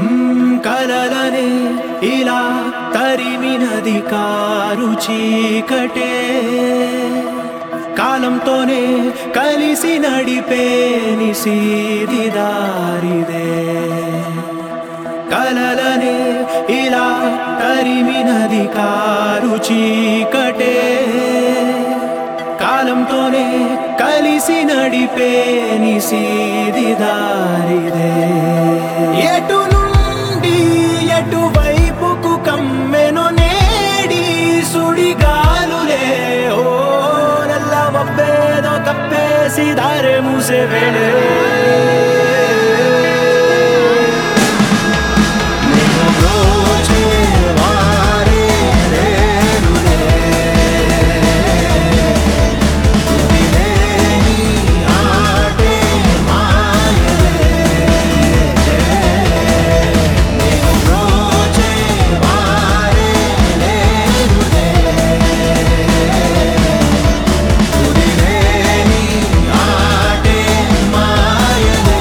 మ్మ్, కలలనే ఇలా తరిమినది కారు చీకటే కాలంతోనే కలిసి నడిపే నిసీది దారిదే కలలనే ఇలా తరిమినది కారు చీకటే కాలంతోనే కలిసి నడిపే నిసీది దారిదే ఎటు నుండి ఎటువైపుకు కమ్మెను నేడి సుడిగాలులే ఓ నల్ల మబ్బేదో కప్పేసి దారే మూసే వేళే నిన్ను బ్రోచే వారే లేరులే. తుదిలేని ఆటే మాయలే. నిన్ను బ్రోచే వారే లేరులే. తుదిలేని ఆటే మాయలే.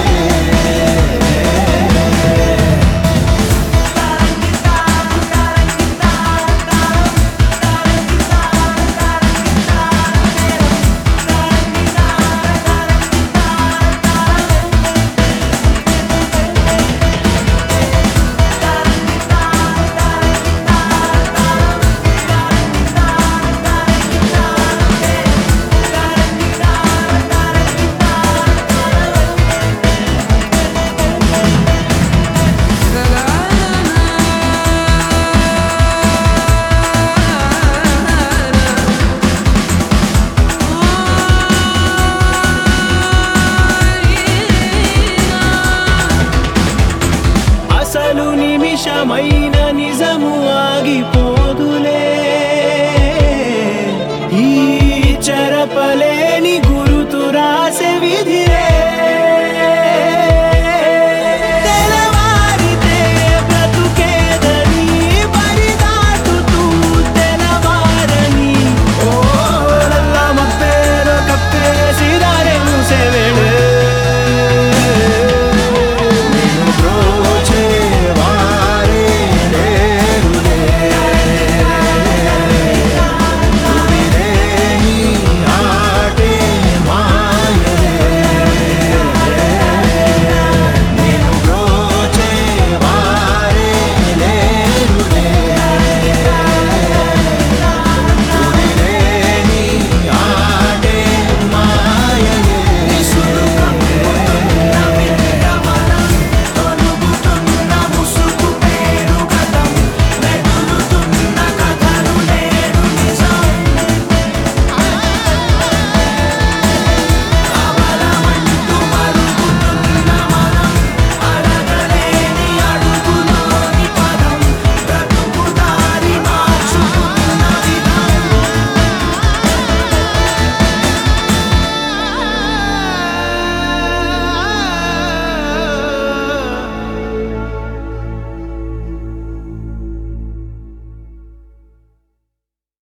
అసలు నిమిషమైన నిజము ఆగిపోదులే ఈ చెరపలేని గురుతు రాసే విధి